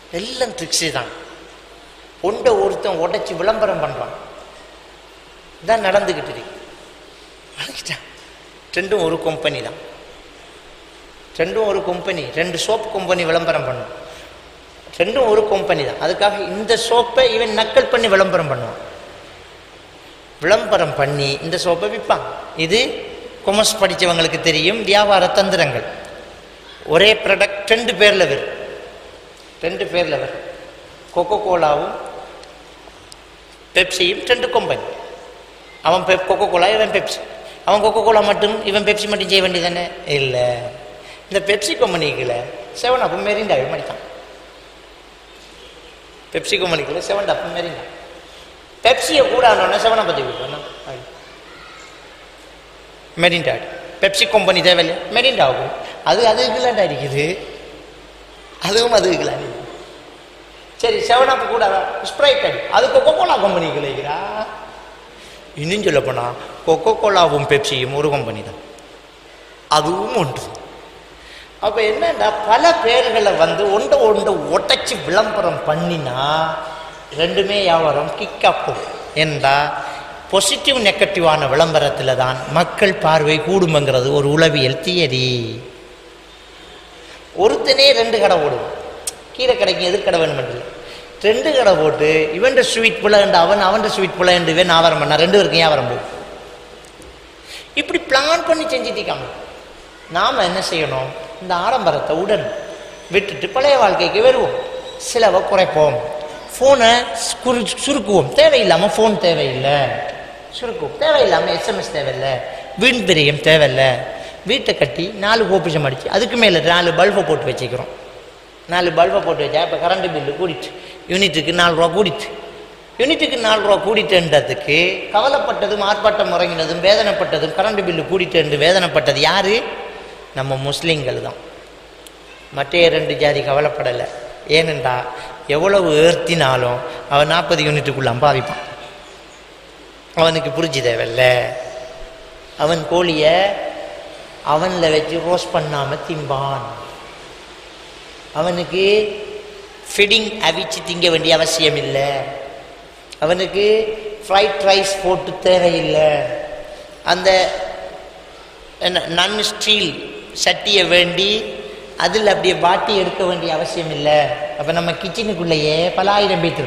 எல்லாம் ட்ரிக்ஸு தான் ஒன்றை ஒருத்தன் உடைச்சி விளம்பரம் பண்ணுறான் இதான் நடந்துக்கிட்டு இருக்கு வணக்கிட்டான் ரெண்டும் ஒரு கம்பெனி தான் ரெண்டும் ஒரு கம்பெனி ரெண்டு சோப் கம்பெனி விளம்பரம் பண்ணும் ரெண்டும் ஒரு கம்பெனி தான் அதுக்காக இந்த சோப்பை இவன் நக்கல் பண்ணி விளம்பரம் பண்ணுவான் விளம்பரம் பண்ணி இந்த சோப்பை விற்பான் இது கொமர்ஸ் படித்தவங்களுக்கு தெரியும் வியாபார தந்திரங்கள் ஒரே ப்ராடக்ட் ரெண்டு பேரில் வரும் ரெண்டு பேரில் வரும் கொக்கோ கோலாவும் பெப்சியும் ரெண்டு கம்பெனி அவன் பெப் கொக்கோ கோலா இவன் பெப்சி அவன் கொக்கோ கோலா மட்டும் இவன் பெப்சி மட்டும் செய்ய வேண்டியதானே இல்லை இந்த பெப்சி கம்பெனிக்குள்ள செவன் அப்பு மெரிண்டாவே மடித்தான் பெப்சி கம்பெனிக்குள்ள செவன் அப்பு மெரிண்டா பெப்சியை கூடானோன்னா செவன் பற்றி கொடுக்கணும் மெரிண்டா பெப்சி கம்பெனி தேவையில்லை மெரிண்டா ஆகும் அது அதுக்குலாண்டா இருக்குது அதுவும் அதுக்குலாம் சரி செவன் அப் கூடாதா ஸ்ப்ரைட் அடி அது கொக்கோ கோலா கம்பெனிக்கு இல்லைக்கிறா இன்னும் சொல்ல போனால் கொக்கோ கோலாவும் பெப்சியும் ஒரு கம்பெனி தான் அதுவும் ஒன்று அப்போ என்னன்னா பல பேர்களை வந்து ஒன்றை ஒன்றை உடைச்சி விளம்பரம் பண்ணினா ரெண்டுமே வியாபாரம் கிக்காப்போம் என்றா பாசிட்டிவ் நெகட்டிவான விளம்பரத்தில் தான் மக்கள் பார்வை கூடுமங்கிறது ஒரு உளவியல் தியரி ஒருத்தனே ரெண்டு கடை ஓடுவோம் கீரை கடைக்கு எதிர் கடை வேணும் ரெண்டு கடை போட்டு இவன் ஸ்வீட் புலண்டு அவன் அவன் ஸ்வீட் புலண்டு வேணும் வியாபாரம் பண்ணா ரெண்டு பேருக்கும் வியாபாரம் போகும் இப்படி பிளான் பண்ணி செஞ்சுட்டிருக்காங்க நாம் என்ன செய்யணும் இந்த ஆடம்பரத்தை உடன் விட்டுட்டு பழைய வாழ்க்கைக்கு வருவோம் சிலவை குறைப்போம் ஃபோனை குறு சுருக்குவோம் தேவையில்லாமல் ஃபோன் தேவையில்லை சுருக்குவோம் தேவையில்லாமல் எஸ்எம்எஸ் தேவையில்லை வீண் பிரியம் தேவையில்லை வீட்டை கட்டி நாலு கோபிஷம் அடிச்சு அதுக்கு மேலே நாலு பல்பை போட்டு வச்சுக்கிறோம் நாலு பல்பை போட்டு வச்சா இப்போ கரண்ட் பில்லு கூடிட்டு யூனிட்டுக்கு நாலு ரூபா கூடிட்டு யூனிட்டுக்கு நாலு ரூபா கூடிட்டுன்றதுக்கு கவலைப்பட்டதும் ஆர்ப்பாட்டம் முறங்கினதும் வேதனைப்பட்டதும் கரண்ட் பில்லு கூடிட்டு வேதனைப்பட்டது யாரு நம்ம முஸ்லீம்கள் தான் மற்ற ரெண்டு ஜாதி கவலைப்படலை ஏனென்றா எவ்வளவு ஏர்த்தினாலும் அவன் நாற்பது யூனிட்டுக்குள்ள அம்பாவிப்பான் அவனுக்கு புரிஞ்சு தேவையில்ல அவன் கோழியை அவனில் வச்சு ரோஸ்ட் பண்ணாமல் திம்பான் அவனுக்கு ஃபிடிங் அவிச்சு திங்க வேண்டிய அவசியம் இல்லை அவனுக்கு ஃப்ரைட் ரைஸ் போட்டு தேவையில்லை அந்த என்ன நன் ஸ்டீல் சட்டியை வேண்டி அதில் அப்படியே பாட்டி எடுக்க வேண்டிய அவசியம் இல்லை அப்போ நம்ம கிச்சனுக்குள்ளேயே பல ஆயிரம் பேர்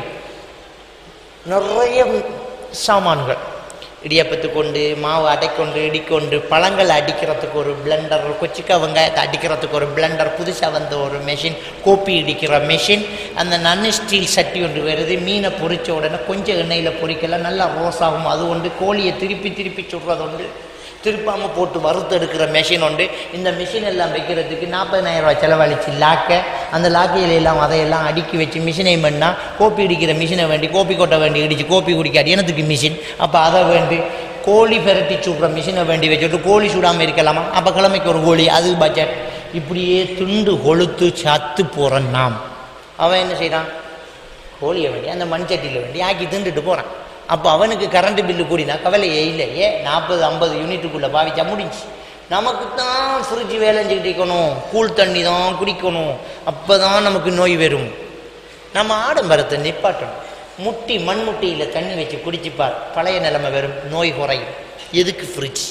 நிறைய சாமான்கள் இடியப்பத்து கொண்டு மாவு அடைக்கொண்டு இடிக்கொண்டு பழங்களை அடிக்கிறதுக்கு ஒரு பிளெண்டர் கொச்சிக்காய் வெங்காயத்தை அடிக்கிறதுக்கு ஒரு பிளெண்டர் புதுசாக வந்த ஒரு மெஷின் கோப்பி இடிக்கிற மெஷின் அந்த நன்னு ஸ்டீல் சட்டி ஒன்று வருது மீனை பொரிச்ச உடனே கொஞ்சம் எண்ணெயில் பொரிக்கலாம் நல்லா ரோஸாகும் அது ஒன்று கோழியை திருப்பி திருப்பி சுடுறது உண்டு திருப்பாமல் போட்டு வறுத்தெடுக்கிற மெஷின் உண்டு இந்த மிஷின் எல்லாம் வைக்கிறதுக்கு நாற்பதினாயிரம் ரூபாய் செலவழிச்சு லாக்க அந்த லாக்கையில எல்லாம் அதையெல்லாம் அடுக்கி வச்சு மிஷினை பண்ணால் கோப்பி இடிக்கிற மிஷினை வேண்டி கோப்பி கொட்டை வேண்டி இடிச்சு கோப்பி குடிக்காது எனத்துக்கு மிஷின் அப்போ அதை வேண்டி கோழி பெரட்டி சுடுற மிஷினை வேண்டி வச்சுட்டு கோழி சுடாமல் இருக்கலாமா அப்போ கிழமைக்கு ஒரு கோழி அது பட்ஜெட் இப்படியே துண்டு கொளுத்து சத்து போகிறான் நாம் அவன் என்ன செய்கிறான் கோழியை வேண்டி அந்த மண் சட்டியில் வேண்டி ஆக்கி திண்டுட்டு போகிறான் அப்போ அவனுக்கு கரண்ட் பில்லு கூடினா கவலையே இல்லை ஏ நாற்பது ஐம்பது யூனிட்டுக்குள்ளே பாவிச்சா முடிஞ்சு நமக்கு தான் ஃப்ரிட்ஜ் வேலை செஞ்சுக்கிட்டு இருக்கணும் கூல் தண்ணி தான் குடிக்கணும் அப்போ தான் நமக்கு நோய் வரும் நம்ம ஆடம்பரத்தை நிப்பாட்டணும் முட்டி மண் முட்டியில் தண்ணி வச்சு குடிச்சுப்பார் பழைய நிலைமை வரும் நோய் குறையும் எதுக்கு ஃப்ரிட்ஜ்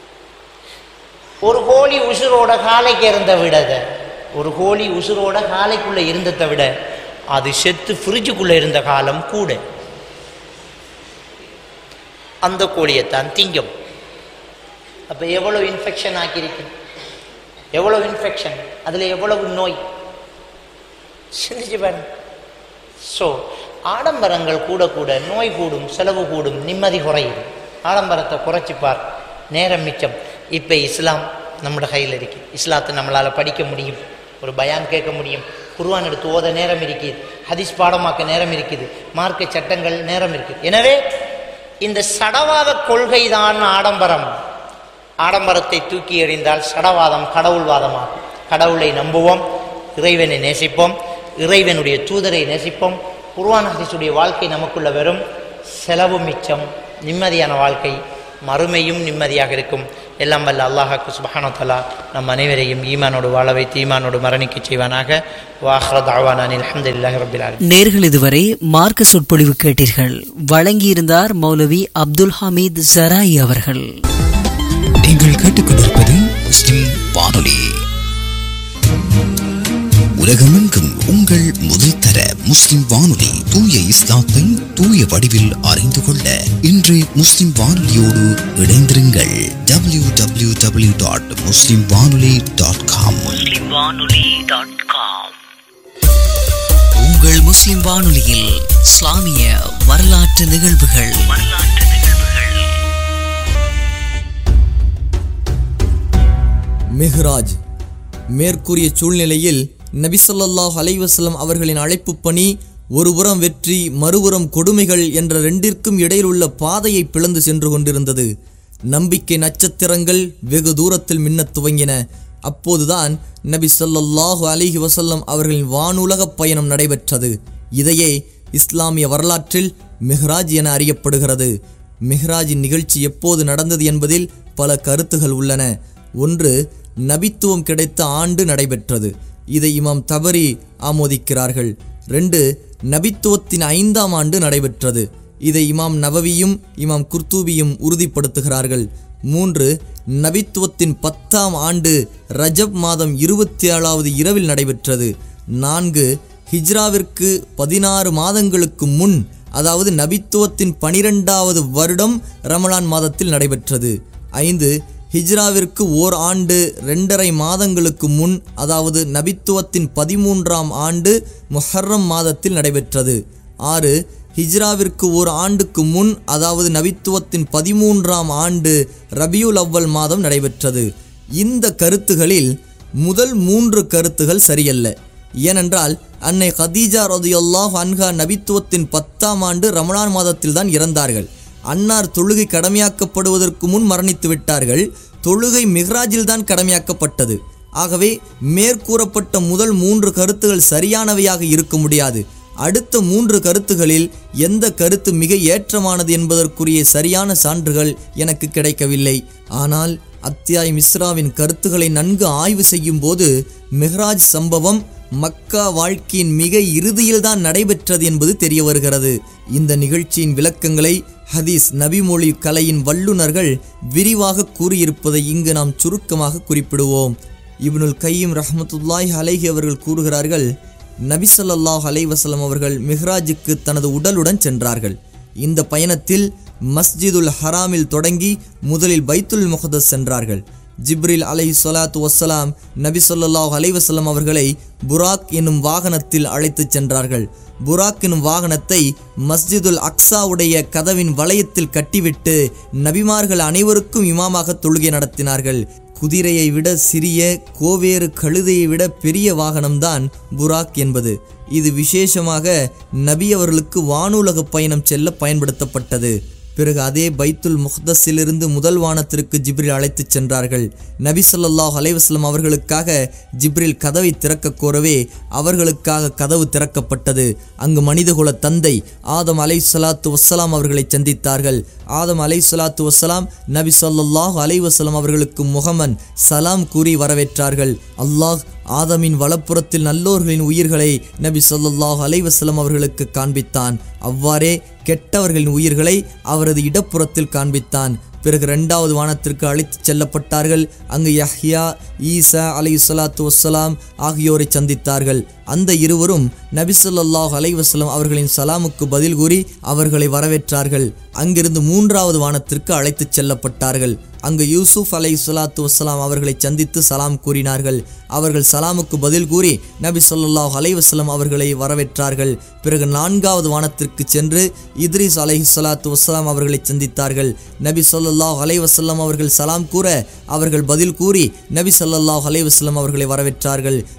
ஒரு கோழி உசுரோட காலைக்கு இருந்த விட அதை ஒரு கோழி உசுரோட காலைக்குள்ளே இருந்ததை விட அது செத்து ஃப்ரிட்ஜுக்குள்ளே இருந்த காலம் கூட அந்த கோழியைத்தான் திங்கும் அப்போ எவ்வளோ இன்ஃபெக்ஷன் ஆக்கியிருக்கு எவ்வளோ இன்ஃபெக்ஷன் அதில் எவ்வளவு நோய் சிந்திச்சு பாருங்க ஸோ ஆடம்பரங்கள் கூட கூட நோய் கூடும் செலவு கூடும் நிம்மதி குறையும் ஆடம்பரத்தை குறைச்சிப்பார் நேரம் மிச்சம் இப்போ இஸ்லாம் நம்மளோட கையில் இருக்கு இஸ்லாத்தை நம்மளால் படிக்க முடியும் ஒரு பயான் கேட்க முடியும் குர்வான் எடுத்து ஓத நேரம் இருக்குது ஹதீஸ் பாடமாக்க நேரம் இருக்குது மார்க்க சட்டங்கள் நேரம் இருக்குது எனவே இந்த சடவாத கொள்கைதான் ஆடம்பரம் ஆடம்பரத்தை தூக்கி எறிந்தால் சடவாதம் கடவுள்வாதமாகும் கடவுளை நம்புவோம் இறைவனை நேசிப்போம் இறைவனுடைய தூதரை நேசிப்போம் குர்வான் ஹதீஸுடைய வாழ்க்கை நமக்குள்ள வெறும் செலவு மிச்சம் நிம்மதியான வாழ்க்கை மறுமையும் நிம்மதியாக இருக்கும் எல்லாம் வல்ல அல்லாஹாக்கு சுபஹானோ தலா நம் அனைவரையும் ஈமானோடு வாழ வைத்து ஈமானோடு மரணிக்க செய்வானாக வாஹ்ரத் அவானான் அலமதுல்லாஹி ரபில் ஆலமீன் நேர்கள் இதுவரை மார்க்க சொற்பொழிவு கேட்டீர்கள் வழங்கியிருந்தார் மௌலவி அப்துல் ஹமீத் ஜராய் அவர்கள் நீங்கள் கேட்டுக்கொண்டிருப்பது முஸ்லிம் வானொலி உலகமெங்கும் உங்கள் முதல் தர முஸ்லிம் வானொலி தூய இஸ்லாத்தை தூய வடிவில் அறிந்து கொள்ள இன்று முஸ்லிம் வானொலியோடு இணைந்திருங்கள் டபிள்யூ டபிள்யூ டபிள்யூ டாட் முஸ்லிம் வானொலி டாட் காம் உங்கள் முஸ்லிம் வானொலியில் இஸ்லாமிய வரலாற்று நிகழ்வுகள் மெஹ்ராஜ் மேற்கூறிய சூழ்நிலையில் நபிசல்லாஹ் அலைவசல்லம் அவர்களின் அழைப்பு பணி ஒருபுறம் வெற்றி மறுபுறம் கொடுமைகள் என்ற ரெண்டிற்கும் இடையில் உள்ள பாதையை பிளந்து சென்று கொண்டிருந்தது நம்பிக்கை நட்சத்திரங்கள் வெகு தூரத்தில் மின்னத் துவங்கின அப்போதுதான் நபி ஸல்லல்லாஹு அலைஹி வஸல்லம் அவர்களின் வானுலகப் பயணம் நடைபெற்றது இதையே இஸ்லாமிய வரலாற்றில் மிஹ்ராஜ் என அறியப்படுகிறது மிஹ்ராஜின் நிகழ்ச்சி எப்போது நடந்தது என்பதில் பல கருத்துகள் உள்ளன ஒன்று நபித்துவம் கிடைத்த ஆண்டு நடைபெற்றது இதை இமாம் தபரி ஆமோதிக்கிறார்கள் ரெண்டு நபித்துவத்தின் ஐந்தாம் ஆண்டு நடைபெற்றது இதை இமாம் நபவியும் இமாம் குர்தூபியும் உறுதிப்படுத்துகிறார்கள் மூன்று நபித்துவத்தின் பத்தாம் ஆண்டு ரஜப் மாதம் இருபத்தி ஏழாவது இரவில் நடைபெற்றது நான்கு ஹிஜ்ராவிற்கு பதினாறு மாதங்களுக்கு முன் அதாவது நபித்துவத்தின் பனிரெண்டாவது வருடம் ரமலான் மாதத்தில் நடைபெற்றது ஐந்து ஹிஜ்ராவிற்கு ஓர் ஆண்டு ரெண்டரை மாதங்களுக்கு முன் அதாவது நபித்துவத்தின் பதிமூன்றாம் ஆண்டு முஹர்ரம் மாதத்தில் நடைபெற்றது ஆறு ஹிஜ்ராவிற்கு ஒரு ஆண்டுக்கு முன் அதாவது நபித்துவத்தின் பதிமூன்றாம் ஆண்டு ரபியுல் அவ்வல் மாதம் நடைபெற்றது இந்த கருத்துகளில் முதல் மூன்று கருத்துகள் சரியல்ல ஏனென்றால் அன்னை கதீஜா ரதியுல்லாஹ் அன்ஹா நபித்துவத்தின் பத்தாம் ஆண்டு ரமலான் மாதத்தில் தான் இறந்தார்கள் அன்னார் தொழுகை கடமையாக்கப்படுவதற்கு முன் மரணித்து விட்டார்கள் தொழுகை மிஹ்ராஜில் தான் கடமையாக்கப்பட்டது ஆகவே மேற்கூறப்பட்ட முதல் மூன்று கருத்துகள் சரியானவையாக இருக்க முடியாது அடுத்த மூன்று கருத்துகளில் எந்த கருத்து மிக ஏற்றமானது என்பதற்குரிய சரியான சான்றுகள் எனக்கு கிடைக்கவில்லை ஆனால் அத்தியாய் மிஸ்ராவின் கருத்துக்களை நன்கு ஆய்வு செய்யும் போது மெஹ்ராஜ் சம்பவம் மக்கா வாழ்க்கையின் மிக இறுதியில்தான் நடைபெற்றது என்பது தெரிய வருகிறது இந்த நிகழ்ச்சியின் விளக்கங்களை ஹதீஸ் நபிமொழி கலையின் வல்லுநர்கள் விரிவாக கூறியிருப்பதை இங்கு நாம் சுருக்கமாக குறிப்பிடுவோம் இப்னுல் கையீம் ரஹ்மத்துல்லாஹி அலைஹி அவர்கள் கூறுகிறார்கள் நபிசல்லாஹ் அலைவசலம் அவர்கள் மிஹ்ராஜுக்கு தனது உடலுடன் சென்றார்கள் இந்த பயணத்தில் மஸ்ஜிதுல் ஹராமில் தொடங்கி முதலில் பைத்துல் முகதஸ் சென்றார்கள் ஜிப்ரில் அலை சொலாத்து வசலாம் நபி சொல்லாஹ் அலைவசல்லம் அவர்களை புராக் என்னும் வாகனத்தில் அழைத்துச் சென்றார்கள் புராக் என்னும் வாகனத்தை மஸ்ஜிதுல் அக்ஸாவுடைய கதவின் வளையத்தில் கட்டிவிட்டு நபிமார்கள் அனைவருக்கும் இமாமாக தொழுகை நடத்தினார்கள் குதிரையை விட சிறிய கோவேறு கழுதையை விட பெரிய வாகனம்தான் புராக் என்பது இது விசேஷமாக நபி அவர்களுக்கு வானுலக பயணம் செல்ல பயன்படுத்தப்பட்டது பிறகு அதே பைத்துல் முஹ்தஸிலிருந்து முதல் வானத்திற்கு ஜிப்ரில் அழைத்துச் சென்றார்கள் நபி ஸல்லல்லாஹு அலைஹி வஸல்லம் அவர்களுக்காக ஜிப்ரில் கதவை திறக்க கோரவே அவர்களுக்காக கதவு திறக்கப்பட்டது அங்கு மனிதகுல தந்தை ஆதம் அலை சலாத்து வஸ்ஸலாம் அவர்களை சந்தித்தார்கள் ஆதம் அலை சலாத்து வஸ்ஸலாம் நபி ஸல்லல்லாஹு அலைஹி வஸல்லம் அவர்களுக்கு முகமன் சலாம் கூறி வரவேற்றார்கள் அல்லாஹ் ஆதமின் வலப்புறத்தில் நல்லோர்களின் உயிர்களை நபி ஸல்லல்லாஹு அலைஹி வஸல்லம் அவர்களுக்கு காண்பித்தான் அவ்வாறே கெட்டவர்களின் உயிர்களை அவரது இடப்புறத்தில் காண்பித்தான் பிறகு இரண்டாவது வானத்திற்கு அழைத்துச் செல்லப்பட்டார்கள் அங்கு யஹ்யா ஈசா அலை சலாத்து வசலாம் ஆகியோரை சந்தித்தார்கள் அந்த இருவரும் நபிசல்லாஹ் அலைவசலம் அவர்களின் சலாமுக்கு பதில் கூறி அவர்களை வரவேற்றார்கள் அங்கிருந்து மூன்றாவது வானத்திற்கு அழைத்துச் செல்லப்பட்டார்கள் அங்கு யூசுப் அலை சலாத்து வசலாம் அவர்களை சந்தித்து சலாம் கூறினார்கள் அவர்கள் சலாமுக்கு பதில் கூறி நபி சொல்லாஹ் அலைவசலம் அவர்களை வரவேற்றார்கள் பிறகு நான்காவது வானத்திற்கு சென்று இத்ரிஸ் அலை சலாத்து வசலாம் அவர்களை சந்தித்தார்கள் நபி சொல்லாஹ் அலைவசல்லம் அவர்கள் சலாம் கூற அவர்கள் பதில் கூறி நபி சொல்லாஹ் அலைவசல்லம் அவர்களை வரவேற்றார்கள்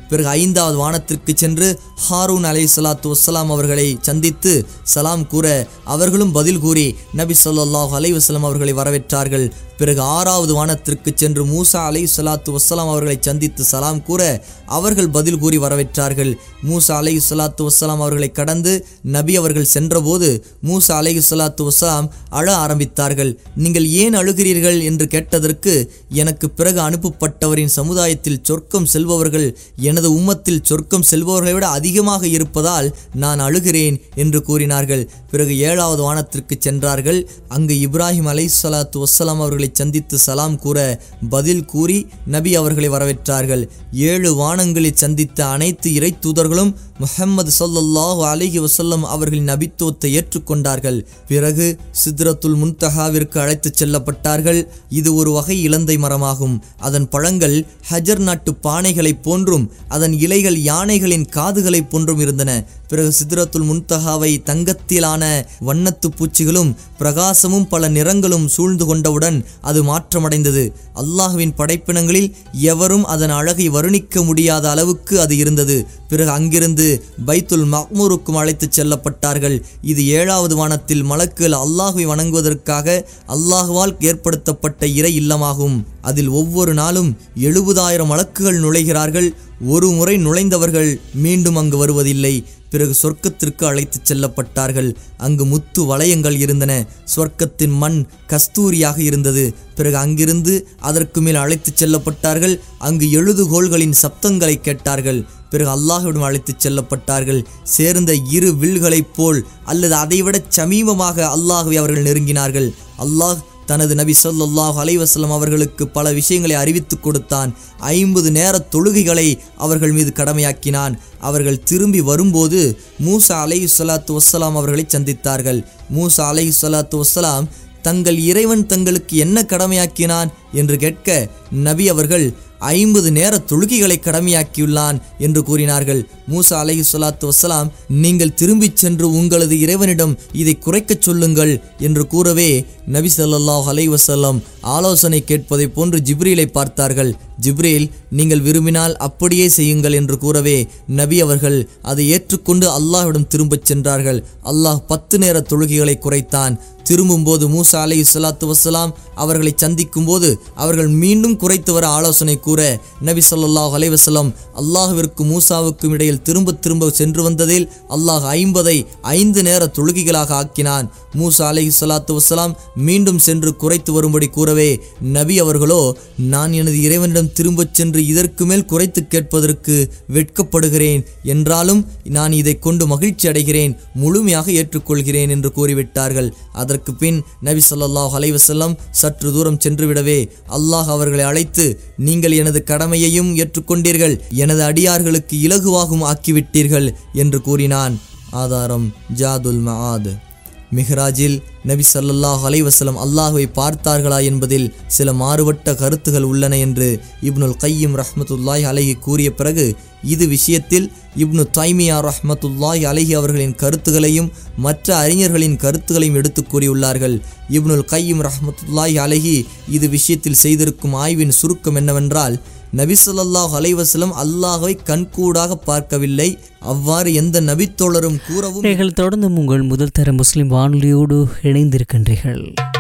பிறகு ஐந்தாவது வானத்திற்கு சென்று ஹாரூன் அலை சலாத்து வஸ்ஸலாம் அவர்களை சந்தித்து சலாம் கூற அவர்களும் பதில் கூறி நபி ஸல்லல்லாஹு அலைஹி வஸல்லம் அவர்களை வரவேற்றார்கள் பிறகு ஆறாவது வானத்திற்கு சென்று மூசா அலை சலாத்து வஸ்ஸலாம் அவர்களை சந்தித்து சலாம் கூற அவர்கள் பதில் கூறி வரவேற்றார்கள் மூசா அலை சலாத்து வஸ்ஸலாம் அவர்களை கடந்து நபி அவர்கள் சென்றபோது மூசா அலை சலாத்து வஸ்ஸலாம் அழ ஆரம்பித்தார்கள் நீங்கள் ஏன் அழுகிறீர்கள் என்று கேட்டதற்கு எனக்கு பிறகு அனுப்பப்பட்டவரின் சமுதாயத்தில் சொர்க்கம் செல்பவர்கள் எனது உம்மத்தில் சொர்க்கம் செல்பவர்களை விட அதிகமாக இருப்பதால் நான் அழுகிறேன் என்று கூறினார்கள் பிறகு ஏழாவது வானத்திற்கு சென்றார்கள் அங்கு இப்ராஹிம் அலை சலாத்து வஸ்ஸலாம் அவர்களை சந்தித்து சலாம் கூற பதில் கூறி நபி அவர்களை வரவேற்றார்கள் ஏழு வானங்களில் சந்தித்த அனைத்து இறை தூதர்களும் முஹம்மது ஸல்லல்லாஹு அலைஹி வஸல்லம் அவர்களின் நபித்துவத்தை ஏற்றுக்கொண்டார்கள் பிறகு சித்ரத்துல் முன்தஹாவிற்கு அழைத்துச் செல்லப்பட்டார்கள் இது ஒரு வகை இலந்தை மரமாகும் அதன் பழங்கள் ஹஜர் நாட்டு பானைகளைப் போன்றும் அதன் இலைகள் யானைகளின் காதுகளைப் போன்றும் இருந்தன பிறகு சித்ரத்துல் முன்தஹாவை தங்கத்திலான வண்ணத்து பூச்சிகளும் பிரகாசமும் பல நிறங்களும் சூழ்ந்து கொண்டவுடன் அது மாற்றமடைந்தது அல்லாஹ்வின் படைப்பினங்களில் எவரும் அதன் அழகை வருணிக்க முடியாத அளவுக்கு அது இருந்தது பிறகு அங்கிருந்து பைத்துல் மக்மூருக்கும் அழைத்துச் செல்லப்பட்டார்கள் இது ஏழாவது வானத்தில் மலக்குகள் அல்லாஹுவை வணங்குவதற்காக அல்லாஹுவால் ஏற்படுத்தப்பட்ட இறை இல்லமாகும் அதில் ஒவ்வொரு நாளும் எழுபதாயிரம் வழக்குகள் நுழைகிறார்கள் ஒரு முறை நுழைந்தவர்கள் மீண்டும் அங்கு வருவதில்லை பிறகு சொர்க்கத்திற்கு அழைத்துச் செல்லப்பட்டார்கள் அங்கு முத்து வளையங்கள் இருந்தன சொர்க்கத்தின் மண் கஸ்தூரியாக இருந்தது பிறகு அங்கிருந்து அதற்கு மேல் அழைத்துச் செல்லப்பட்டார்கள் அங்கு எழுதுகோள்களின் சப்தங்களை கேட்டார்கள் பிறகு அல்லாஹ்விடம் அழைத்துச் செல்லப்பட்டார்கள் சேர்ந்த இரு வில்களைப் போல் அல்லது அதைவிட சமீபமாக அல்லாஹ்வை அவர்கள் நெருங்கினார்கள் அல்லாஹ் தனது நபி ஸல்லல்லாஹு அலைஹி வஸல்லம் அவர்களுக்கு பல விஷயங்களை அறிவித்துக் கொடுத்தான் ஐம்பது நேர தொழுகைகளை அவர்கள் மீது கடமையாக்கினான் அவர்கள் திரும்பி வரும்போது மூசா அலைஹி ஸலாத்து வஸ்ஸலாம் அவர்களை சந்தித்தார்கள் மூசா அலைஹி ஸலாத்து வஸ்ஸலாம் தங்கள் இறைவன் தங்களுக்கு என்ன கடமையாக்கினான் என்று கேட்க நபி அவர்கள் ஐம்பது நேர தொழுகைகளை கடமையாக்கியுள்ளான் என்று கூறினார்கள் மூசா அலைஹி ஸலாத்து வஸ்ஸலாம் நீங்கள் திரும்பிச் சென்று உங்களது இறைவனிடம் இதை குறைக்கச் சொல்லுங்கள் என்று கூறவே நபி ஸல்லல்லாஹு அலைஹி வஸல்லம் ஆலோசனை கேட்பதைப் போன்று ஜிப்ரீலை பார்த்தார்கள் ஜிப்ரீல் நீங்கள் விரும்பினால் அப்படியே செய்யுங்கள் என்று கூறவே நபி அவர்கள் அதை ஏற்றுக்கொண்டு அல்லாஹ்விடம் திரும்பச் சென்றார்கள் அல்லாஹ் பத்து நேர தொழுகைகளை குறைத்தான் திரும்பும்போது மூசா அலை சலாத்து வசலாம் அவர்களை சந்திக்கும் போது அவர்கள் மீண்டும் குறைத்து வர ஆலோசனை கூற நபி ஸல்லல்லாஹு அலைஹி வஸல்லம் அல்லாஹ்விற்கும் மூசாவுக்கும் இடையில் திரும்ப திரும்ப சென்று வந்ததில் அல்லாஹ் ஐம்பதை ஐந்து நேர தொழுகைகளாக ஆக்கினான் மூசா அலைஹி ஸலாத்து வசலாம் மீண்டும் சென்று குறைத்து வரும்படி கூறவே நபி அவர்களோ நான் எனது இறைவனிடம் திரும்பச் சென்று இதற்கு மேல் குறைத்து கேட்பதற்கு வெட்கப்படுகிறேன் என்றாலும் நான் இதை கொண்டு மகிழ்ச்சி அடைகிறேன் முழுமையாக ஏற்றுக்கொள்கிறேன் என்று கூறிவிட்டார்கள் அதற்கு பின் நபி ஸல்லல்லாஹு அலைஹி வஸல்லம் சற்று தூரம் சென்றுவிடவே அல்லாஹ் அவர்களை அழைத்து நீங்கள் எனது கடமையையும் ஏற்றுக்கொண்டீர்கள் எனது அடியார்களுக்கு இலகுவாகும் ஆக்கிவிட்டீர்கள் என்று கூறினான் ஆதாரம் ஜாதுல் மஆத் மிஹ்ராஜில் நபி ஸல்லல்லாஹு அலைஹி வஸல்லம் அல்லாஹ்வை பார்த்தார்களா என்பதில் சில மாறுபட்ட கருத்துகள் உள்ளன என்று இப்னுல் கையும் ரஹ்மத்துல்லாஹி அலைஹி கூறிய பிறகு இது விஷயத்தில் இப்னு தைமியா ரஹ்மத்துல்லாஹி அலைஹி அவர்களின் கருத்துகளையும் மற்ற அறிஞர்களின் கருத்துகளையும் எடுத்துக் கூறியுள்ளார்கள் இப்னுல் கையும் ரஹ்மத்துல்லாஹி அலைஹி இது விஷயத்தில் செய்திருக்கும் ஆய்வின் சுருக்கம் என்னவென்றால் நபி ஸல்லல்லாஹு அலைஹி வஸல்லம் அல்லாஹ்வை கண்கூடாக பார்க்கவில்லை அவ்வாறு எந்த நபித்தோழரும் கூறவும் நீங்கள் தொடர்ந்து உங்கள் முதல் தர முஸ்லிம் வானொலியோடு இணைந்திருக்கின்றீர்கள்